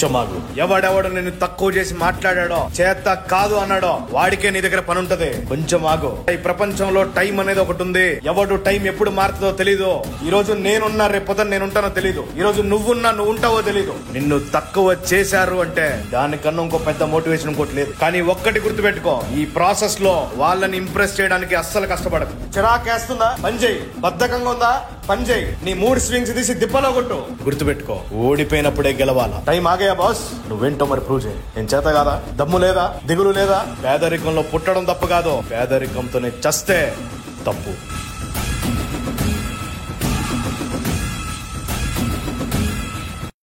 కొంచెం ఆగు ఎవడెవడు నిన్ను తక్కువ చేసి మాట్లాడాడో చేత కాదు అన్నాడో వాడికే నీ దగ్గర పని ఉంటది కొంచెం ఆగు ఈ ప్రపంచంలో టైం అనేది ఒకటి ఉంది ఎవడు టైం ఎప్పుడు మారుతుందో తెలీదు ఈ రోజు నేనున్నా రేపు పొద్దున్న నేను ఉంటానో తెలీదు ఈ రోజు నువ్వున్నా నువ్వు ఉంటావో తెలీదు నిన్ను తక్కువ చేశారు అంటే దానికన్నా ఇంకో పెద్ద మోటివేషన్ ఇంకోటి లేదు కానీ ఒక్కటి గుర్తుపెట్టుకో ఈ ప్రాసెస్ లో వాళ్ళని ఇంప్రెస్ చేయడానికి అస్సలు కష్టపడదు చిరాకేస్తుందా పని చేయి బద్ధకంగా ఉందా పని చేయి నీ మూడు స్వింగ్స్ తీసి దిబ్బలో కొట్టు గుర్తుపెట్టుకో ఓడిపోయినప్పుడే గెలవాలా టైం ఆగయా బాస్ నువ్వేంటో మరి ప్రూవ్ చేయి నేను చేత కాదా దమ్ము లేదా దిగులు లేదా పేదరికంలో పుట్టడం తప్పు కాదు పేదరికంతోనే చస్తే తప్పు